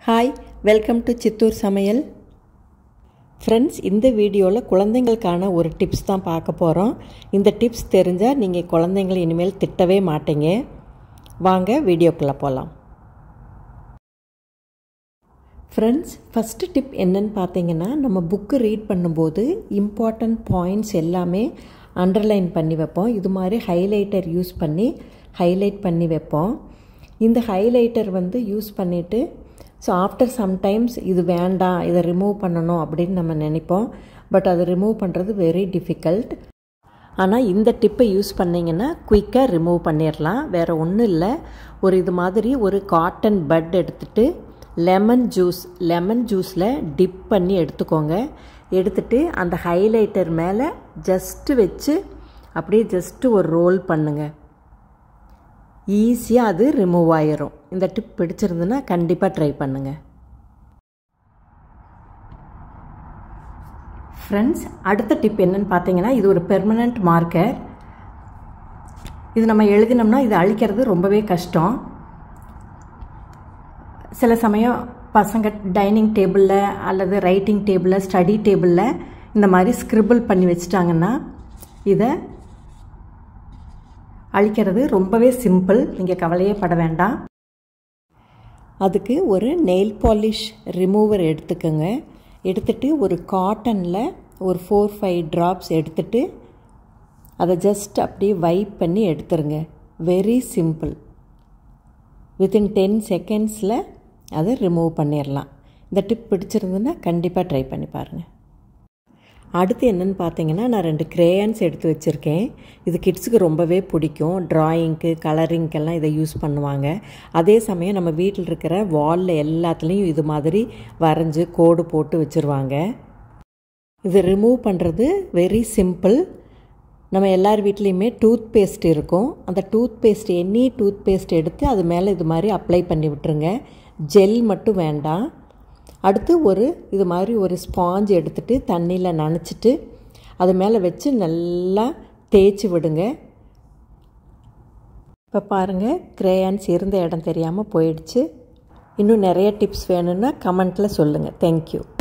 hi welcome to Chittoor சமையல் friends இந்த வீடியோவில் குழந்தைங்களுக்கான ஒரு டிப்ஸ் தான் பார்க்க போகிறோம் இந்த டிப்ஸ் தெரிஞ்சால் நீங்கள் குழந்தைங்களை இனிமேல் திட்டவே மாட்டீங்க வாங்க வீடியோக்குள்ளே போகலாம் ஃப்ரெண்ட்ஸ் ஃபஸ்ட்டு டிப் என்னன்னு பார்த்தீங்கன்னா நம்ம புக்கு ரீட் பண்ணும்போது இம்பார்ட்டண்ட் பாயிண்ட்ஸ் எல்லாமே அண்டர்லைன் பண்ணி வைப்போம் இது மாதிரி ஹைலைட்டர் யூஸ் பண்ணி ஹைலைட் பண்ணி வைப்போம் இந்த ஹைலைட்டர் வந்து யூஸ் பண்ணிவிட்டு ஸோ ஆஃப்டர் சம்டைம்ஸ் இது வேண்டாம் இதை ரிமூவ் பண்ணணும் அப்படின்னு நம்ம நினைப்போம் பட் அதை ரிமூவ் பண்ணுறது வெரி டிஃபிகல்ட் ஆனால் இந்த டிப்பை யூஸ் பண்ணிங்கன்னா குயிக்காக ரிமூவ் பண்ணிடலாம் வேறு ஒன்றும் இல்லை ஒரு இது மாதிரி ஒரு காட்டன் பட் எடுத்துகிட்டு லெமன் ஜூஸ் லெமன் ஜூஸில் டிப் பண்ணி எடுத்துக்கோங்க எடுத்துட்டு அந்த ஹைலைட்டர் மேலே ஜஸ்ட்டு வச்சு அப்படியே ஜஸ்ட்டு ஒரு ரோல் பண்ணுங்கள் ஈஸியாக அது ரிமூவ் ஆயிரும் இந்த டிப் பிடிச்சிருந்துன்னா கண்டிப்பாக ட்ரை பண்ணுங்கள் ஃப்ரெண்ட்ஸ் அடுத்த டிப் என்னன்னு பார்த்தீங்கன்னா இது ஒரு பெர்மனண்ட் மார்க்கர் இது நம்ம எழுதினோம்னா இது அழிக்கிறது ரொம்பவே கஷ்டம் சில சமயம் பசங்க டைனிங் டேபிளில் அல்லது ரைட்டிங் டேபிளில் ஸ்டடி டேபிளில் இந்த மாதிரி ஸ்க்ரிபிள் பண்ணி வச்சுட்டாங்கன்னா இதை அழிக்கிறது ரொம்பவே சிம்பிள் நீங்கள் கவலையே பட வேண்டாம் அதுக்கு ஒரு நெயில் பாலிஷ் ரிமூவர் எடுத்துக்கோங்க எடுத்துட்டு ஒரு காட்டனில் ஒரு ஃபோர் ஃபைவ் ட்ராப்ஸ் எடுத்துட்டு அதை ஜஸ்ட் அப்படியே வைப் பண்ணி எடுத்துருங்க வெரி சிம்பிள் வித்தின் டென் செகண்ட்ஸில் அதை ரிமூவ் பண்ணிடலாம் இந்த டிப் பிடிச்சிருந்துன்னா கண்டிப்பாக ட்ரை பண்ணி பாருங்கள் அடுத்து என்னென்னு பார்த்தீங்கன்னா நான் ரெண்டு கிரேயான்ஸ் எடுத்து வச்சுருக்கேன் இது கிட்ஸுக்கு ரொம்பவே பிடிக்கும் ட்ராயிங்க்கு கலரிங்க்கெல்லாம் இதை யூஸ் பண்ணுவாங்க அதே சமயம் நம்ம வீட்டில் இருக்கிற வாலில் எல்லாத்துலேயும் இது மாதிரி வரைஞ்சி கோடு போட்டு வச்சுருவாங்க இது ரிமூவ் பண்ணுறது வெரி சிம்பிள் நம்ம எல்லார் வீட்லேயுமே டூத் பேஸ்ட் இருக்கும் அந்த toothpaste any toothpaste எடுத்து அது மேலே இது மாதிரி அப்ளை பண்ணி விட்டுருங்க ஜெல் மட்டும் வேண்டாம் அடுத்து ஒரு இது மாதிரி ஒரு ஸ்பாஞ்ச் எடுத்துகிட்டு தண்ணியில் நனைச்சிட்டு அது மேலே வச்சு நல்லா தேய்ச்சி விடுங்க இப்போ பாருங்கள் கிரேயான்ஸ் இருந்த இடம் தெரியாமல் போயிடுச்சு இன்னும் நிறைய டிப்ஸ் வேணும்னா கமெண்ட்டில் சொல்லுங்கள் தேங்க்யூ